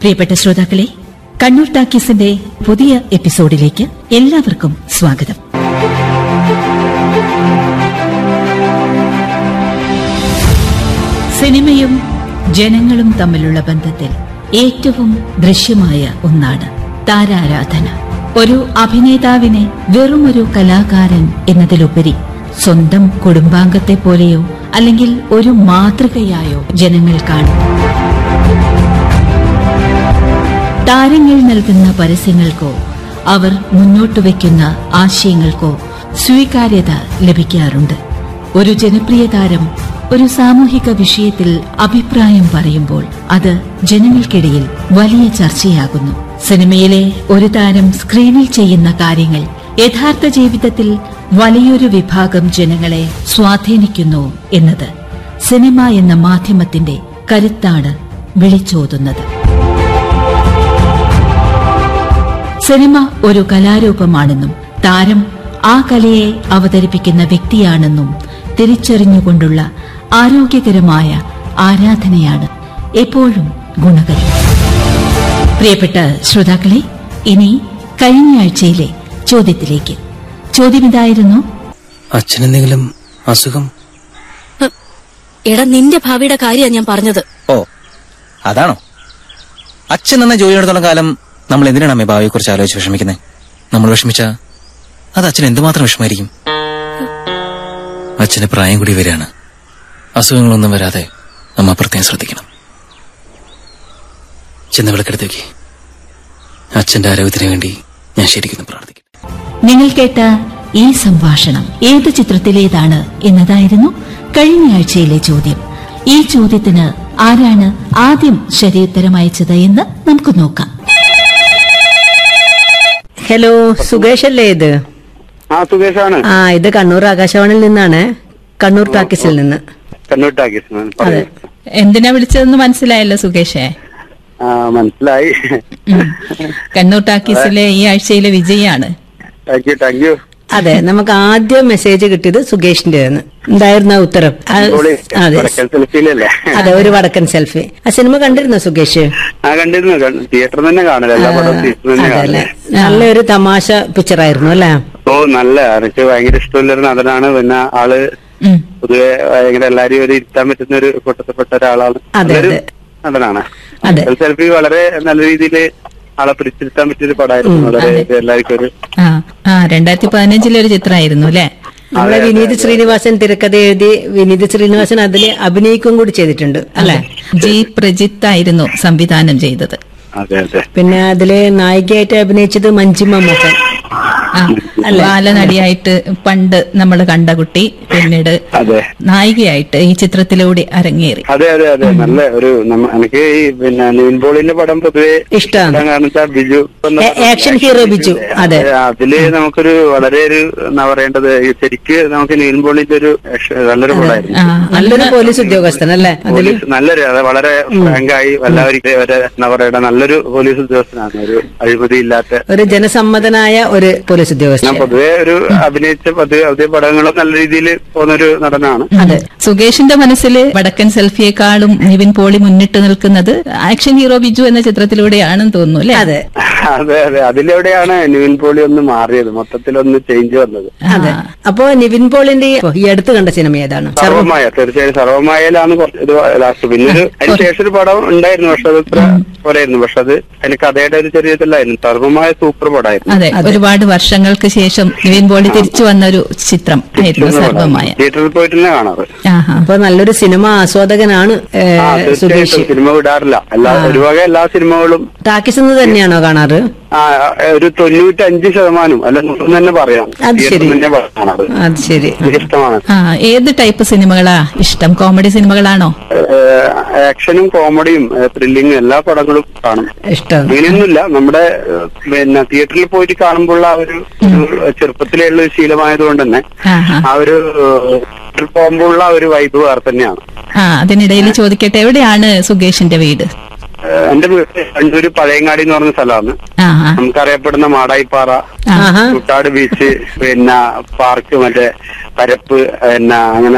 പ്രിയപ്പെട്ട ശ്രോതാക്കളെ കണ്ണൂർ ടാക്കീസിന്റെ പുതിയ എപ്പിസോഡിലേക്ക് എല്ലാവർക്കും സ്വാഗതം സിനിമയും ജനങ്ങളും തമ്മിലുള്ള ബന്ധത്തിൽ ഏറ്റവും ദൃശ്യമായ ഒന്നാണ് താരാരാധന ഒരു അഭിനേതാവിനെ വെറുമൊരു കലാകാരൻ എന്നതിലുപരി സ്വന്തം കുടുംബാംഗത്തെ പോലെയോ അല്ലെങ്കിൽ ഒരു മാതൃകയായോ ജനങ്ങൾ കാണുന്നു താരങ്ങൾ നൽകുന്ന പരസ്യങ്ങൾക്കോ അവർ മുന്നോട്ട് വയ്ക്കുന്ന ആശയങ്ങൾക്കോ സ്വീകാര്യത ലഭിക്കാറുണ്ട് ഒരു ജനപ്രിയ താരം ഒരു സാമൂഹിക വിഷയത്തിൽ അഭിപ്രായം പറയുമ്പോൾ അത് ജനങ്ങൾക്കിടയിൽ വലിയ ചർച്ചയാകുന്നു സിനിമയിലെ ഒരു താരം സ്ക്രീനിൽ ചെയ്യുന്ന കാര്യങ്ങൾ യഥാർത്ഥ ജീവിതത്തിൽ വലിയൊരു വിഭാഗം ജനങ്ങളെ സ്വാധീനിക്കുന്നു എന്നത് സിനിമ എന്ന മാധ്യമത്തിന്റെ കരുത്താണ് വിളിച്ചോതുന്നത് സിനിമ ഒരു കലാരൂപമാണെന്നും താരം ആ കലയെ അവതരിപ്പിക്കുന്ന വ്യക്തിയാണെന്നും തിരിച്ചറിഞ്ഞുകൊണ്ടുള്ള ആരോഗ്യകരമായ ആരാധനയാണ് എപ്പോഴും ഗുണകരം പ്രിയപ്പെട്ട ശ്രോതാക്കളെ ഇനി കഴിഞ്ഞയാഴ്ചയിലെ ചോദ്യത്തിലേക്ക് ചോദ്യമിതായിരുന്നു അച്ഛനെന്തെങ്കിലും അസുഖം എടാ നിന്റെ ഭാവിയുടെ കാര്യമാണ് ഞാൻ പറഞ്ഞത് ഓ അതാണോ അച്ഛൻ എന്ന ജോലിയെടുത്തോളം കാലം നമ്മൾ എന്തിനാണ് അമ്മ ഭാവിയെ കുറിച്ച് ആലോചിച്ച് വിഷമിക്കുന്നത് നമ്മൾ വിഷമിച്ച അത് അച്ഛൻ എന്തുമാത്രം വിഷമായിരിക്കും അച്ഛന് പ്രായം കൂടി വരികയാണ് അസുഖങ്ങളൊന്നും വരാതെ നമ്മ പ്രത്യേകം ശ്രദ്ധിക്കണം ചെന്ന് വിളക്കെടുത്ത് വെക്ക് അച്ഛന്റെ ആരോഗ്യത്തിന് വേണ്ടി ഞാൻ ശരിക്കും പ്രാർത്ഥിക്കും നിങ്ങൾ കേട്ട ഈ സംഭാഷണം ഏത് ചിത്രത്തിലേതാണ് എന്നതായിരുന്നു കഴിഞ്ഞയാഴ്ചയിലെ ചോദ്യം ഈ ചോദ്യത്തിന് ആരാണ് ആദ്യം ശരിയുത്തരം അയച്ചത് എന്ന് നമുക്ക് നോക്കാം ഹലോ സുകേഷ് അല്ലേ ഇത് ആ സുകേഷാണ് ആ ഇത് കണ്ണൂർ ആകാശവാണിയിൽ നിന്നാണ് കണ്ണൂർ ടാക്കീസിൽ നിന്ന് കണ്ണൂർ ടാക്കീസ് അതെ എന്തിനാ വിളിച്ചതെന്ന് മനസ്സിലായല്ലോ സുകേഷേ ആ മനസ്സിലായി കണ്ണൂർ ടാക്കീസിലെ ഈ ആഴ്ചയിലെ വിജയാണ് താങ്ക് യു താങ്ക് യു അതെ നമുക്ക് ആദ്യം മെസ്സേജ് കിട്ടിയത് സുകേഷിന്റെ എന്തായിരുന്നു ആ ഉത്തരം ആ, അതെ സെൽഫിയിലല്ലേ അതെ ഒരു വടക്കൻ സെൽഫി ആ സിനിമ കണ്ടിരുന്നോ സുകേഷ് ആ കണ്ടിരുന്നു തിയേറ്ററിൽ തന്നെ കാണല എല്ലാ പടവും തിയേറ്ററിൽ തന്നെ അതെ അല്ലേ കാണല നല്ലൊരു തമാശ പിക്ചർ ആയിരുന്നു അല്ലേ ഓ നല്ല എനിക്ക് ഭയങ്കര ഇഷ്ടമുള്ളൊരു നടനാണ് പിന്നെ ആള് പൊതുവെ ഭയങ്കര എല്ലാരെയും ഒരു ഇരുത്താൻ പറ്റുന്ന ഒരു കൂട്ടത്തിൽപ്പെട്ട ഒരാളാണ് അതെ, നല്ലൊരു അതെ. നടനാണ് അതെ. സെൽഫി വളരെ നല്ല രീതിയിൽ ആളെ പിടിച്ചിരുത്താൻ പറ്റിയൊരു പടമായിരുന്നു വളരെ എല്ലാവർക്കും ഒരു ആ ആ രണ്ടായിരത്തി പതിനഞ്ചിലെ ഒരു ചിത്രമായിരുന്നു അല്ലേ നമ്മളെ വിനീത് ശ്രീനിവാസൻ തിരക്കഥ എഴുതി വിനീത് ശ്രീനിവാസൻ അതിൽ അഭിനയിക്കും കൂടി ചെയ്തിട്ടുണ്ട് അല്ലേ ജി പ്രജിത്ത് ആയിരുന്നു സംവിധാനം ചെയ്തത് അതെ അതെ പിന്നെ അതില് നായികയായിട്ട് അഭിനയിച്ചത് മഞ്ജിമ മോഹൻ ആ ബാലനടിയായിട്ട് പണ്ട് നമ്മൾ കണ്ട കുട്ടി പിന്നീട് അതെ നായികയായിട്ട് ഈ ചിത്രത്തിലൂടെ അരങ്ങേറി അതെ അതെ അതെ നല്ല ഒരു നമ്മ- എനിക്ക് ഈ പിന്നെ നിവിൻ പോളിന്റെ പടം പൊതുവെ ഇഷ്ടമാണ് ഇഷ്ടം കാരണം വെച്ചാൽ ബിജു എന്ന ഏ- ആക്ഷൻ ഹീറോ ബിജു, അതെ. അതില് നമുക്കൊരു വളരെ ഒരു എന്നാ പറയേണ്ടത് ഈ ശരിക്ക് നമുക്ക് നിവിൻ പോളിന്റെ ഒരു action നല്ലൊരു പടമായിരുന്നു ആ നല്ലൊരു പോലീസ് ഉദ്യോഗസ്ഥൻ അല്ലേ അതില് പോലീസ് നല്ലൊരു അത് വളരെ ഫ്രാങ്കായി എല്ലാവർക്കും ഒരു എന്താ പറയണ്ട നല്ലൊരു പോലീസ് ഉദ്യോഗസ്ഥനാണ് ഒരു അഴിമതിയില്ലാത്ത ഒരു ജനസമ്മതനായ ഒരു പോലീസ് ഞാൻ ഉദ്യോഗസ്ഥൻ പൊതുവെ ഒരു അഭിനയിച്ച പതിവ് അതേ പടങ്ങളും നല്ല രീതിയിൽ പോകുന്നൊരു നടനാണ് അതെ സുകേഷിന്റെ മനസ്സിൽ വടക്കൻ സെൽഫിയെക്കാളും നിവിൻ പോളി മുന്നിട്ട് നിൽക്കുന്നത് ആക്ഷൻ ഹീറോ ബിജു എന്ന ചിത്രത്തിലൂടെയാണെന്ന് തോന്നുന്നു അല്ലേ അതെ അതെ അതെ അതിലൂടെയാണ് നിവിൻ പോളി ഒന്ന് മാറിയത് മൊത്തത്തിലൊന്ന് ചേഞ്ച് വന്നത് അതെ അപ്പോ നിവിൻ പോളിന്റെ ഈ- ഈ അടുത്ത് കണ്ട സിനിമ ഏതാണ് സർവമായ തീർച്ചയായും സർവമായയിലാണ് കുറച്ച് ഇത് ലാസ്റ്റ് പിന്നെ ഒരു അതിന് ശേഷം ഒരു പടം ഉണ്ടായിരുന്നു പക്ഷെ അത് ഇത്ര പോലെയായിരുന്നു പക്ഷെ അത് അതിന് കഥയുടെ ഒരു ചെറിയ ഇതിലായിരുന്നു സർവമായ സൂപ്പർ പടമായിരുന്നു അതെ ഒരുപാട് വർഷങ്ങൾക്ക് ശേഷം നിവിൻ പോളി തിരിച്ചു വന്ന ഒരു ചിത്രം ആയിരുന്നു സർവമായ തിയേറ്ററിൽ പോയിട്ട് തന്നെ കാണാറ് ആഹാ അപ്പൊ നല്ലൊരു സിനിമ ആസ്വാദകനാണ് ഏ, ആ സുരേഷ് തീർച്ചയായിട്ടും സിനിമ വിടാറില്ല എല്ലാ ഒരു വക എല്ലാ സിനിമകളും ടാക്കീസ് എന്ന് തന്നെയാണോ കാണാറ് ആ ഒരു തൊണ്ണൂറ്റഞ്ച് ശതമാനം അല്ല നൂറ് തന്നെ പറയാം അത് ശരി. തിയേറ്ററിൽ തന്നെ കാണാറ് അത് ശരി എനിക്ക് ഇഷ്ടമാണ് ആ ഏത് ടൈപ്പ് സിനിമകളാ ഇഷ്ടം കോമഡി സിനിമകളാണോ ഏഹ് ആക്ഷനും കോമഡിയും ത്രില്ലിങ്ങും എല്ലാ പടങ്ങളും കാണും ഇഷ്ടം അങ്ങനെയൊന്നുമില്ല നമ്മുടെ ഏഹ്, പിന്നെ തിയേറ്ററിൽ പോയിട്ട് കാണുമ്പോൾ ആ ഒരു ഒരു ചെറുപ്പത്തിലേ ഉള്ള ഒരു ശീലമായതുകൊണ്ട് തന്നെ ആഹാ ആ ഒരു ഏഹ്, പോകുമ്പോഴുള്ള ആ ഒരു വൈബ് വേറെ തന്നെയാണ് ആ അതിനിടയിൽ ചോദിക്കട്ടെ എവിടെയാണ് സുകേഷിന്റെ വീട് ഏഹ്, എന്റെ വീട് കണ്ണൂര് പഴയങ്ങാടി എന്ന് പറഞ്ഞ സ്ഥലമാണ് ആ ആ നമുക്കറിയപ്പെടുന്ന മാടായിപ്പാറ ആ ആഹാ കുട്ടാട് ബീച്ച് പിന്നെ പാർക്ക് മറ്റേ പരപ്പ് പിന്നെ അങ്ങനെ